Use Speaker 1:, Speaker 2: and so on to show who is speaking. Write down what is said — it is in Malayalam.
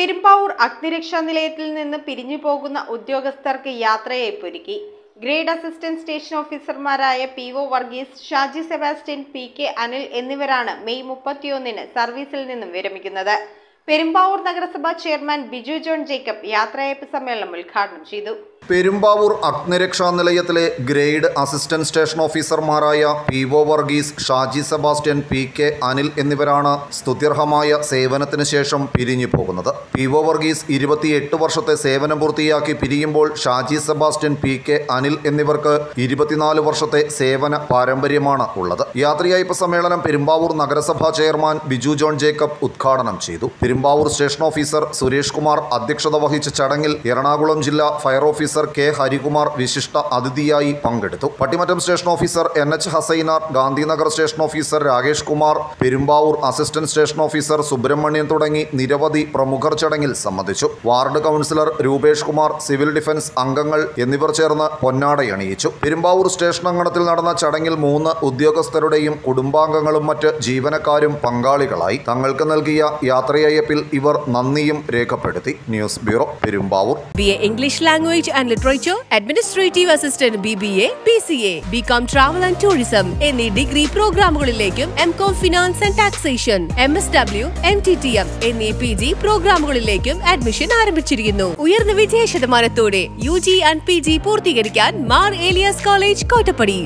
Speaker 1: പെരുമ്പാവൂർ അഗ്നിരക്ഷാ നിലയത്തിൽ നിന്ന് പിരിഞ്ഞു പോകുന്ന ഉദ്യോഗസ്ഥർക്ക് യാത്രയയപ്പൊരുക്കി ഗ്രേഡ് അസിസ്റ്റന്റ് സ്റ്റേഷൻ ഓഫീസർമാരായ P O Varghese Shaji Sebastian P K Anil എന്നിവരാണ് മെയ് മുപ്പത്തിയൊന്നിന് സർവീസിൽ നിന്നും വിരമിക്കുന്നത് പെരുമ്പാവൂർ നഗരസഭാ ചെയർമാൻ ബിജു ജോൺ ജേക്കബ് യാത്രയയപ്പ് സമ്മേളനം ഉദ്ഘാടനം ചെയ്തു
Speaker 2: പെരുമ്പാവൂർ അഗ്നിരക്ഷാ നിലയത്തിലെ ഗ്രേഡ് അസിസ്റ്റന്റ് സ്റ്റേഷൻ ഓഫീസർമാരായ P O Varghese Shaji Sebastian P K Anil എന്നിവരാണ് സ്തുത്യർഹമായ സേവനത്തിന് ശേഷം പിരിഞ്ഞു പോകുന്നത് പി ഒ വർഗീസ് ഇരുപത്തിയെട്ട് വർഷത്തെ സേവനം പൂർത്തിയാക്കി പിരിയുമ്പോൾ ഷാജി സെബാസ്റ്റ്യൻ പി കെ അനിൽ എന്നിവർക്ക് ഇരുപത്തിനാല് വർഷത്തെ സേവന പാരമ്പര്യമാണ് ഉള്ളത് യാത്രയയപ്പ് സമ്മേളനം പെരുമ്പാവൂർ നഗരസഭാ ചെയർമാൻ ബിജു ജോൺ ജേക്കബ് ഉദ്ഘാടനം ചെയ്തു പെരുമ്പാവൂർ സ്റ്റേഷൻ ഓഫീസർ സുരേഷ് കുമാർ അധ്യക്ഷത വഹിച്ച ചടങ്ങിൽ എറണാകുളം ജില്ലാ ഫയർ ഓഫീസർ കെ ഹരികുമാർ വിശിഷ്ട അതിഥിയായി പങ്കെടുത്തു Pattimattam station officer N H Hassainar Gandhinagar station officer Rakesh Kumar Perumbavoor assistant station officer Subramanian തുടങ്ങി നിരവധി പ്രമുഖർ ചടങ്ങിൽ സംബന്ധിച്ചു ward councillor Rupesh Kumar civil defence അംഗങ്ങൾ എന്നിവർ ചേർന്ന് പൊന്നാടയണിയിച്ചു പെരുമ്പാവൂർ സ്റ്റേഷൻ അങ്കണത്തിൽ നടന്ന ചടങ്ങിൽ മൂന്ന് ഉദ്യോഗസ്ഥരുടെയും കുടുംബാംഗങ്ങളും മറ്റ് ജീവനക്കാരും പങ്കാളികളായി തങ്ങൾക്ക് നൽകിയ യാത്രയയപ്പിൽ ഇവർ നന്ദിയും രേഖപ്പെടുത്തി news bureau Perumbavoor
Speaker 3: BA English Language and Literature, Administrative Assistant BBA, BCA, BCom Travel and Tourism എന്നീ ഡിഗ്രി പ്രോഗ്രാമുകളിലേക്കും M Com finance and taxation M S W M T T M എന്നീ പി ജി പ്രോഗ്രാമുകളിലേക്കും അഡ്മിഷൻ ആരംഭിച്ചിരിക്കുന്നു ഉയർന്ന വിജയ ശതമാനത്തോടെ U G and P G പൂർത്തീകരിക്കാൻ മാർ ഏലിയാസ് കോളേജ് കോട്ടപ്പടി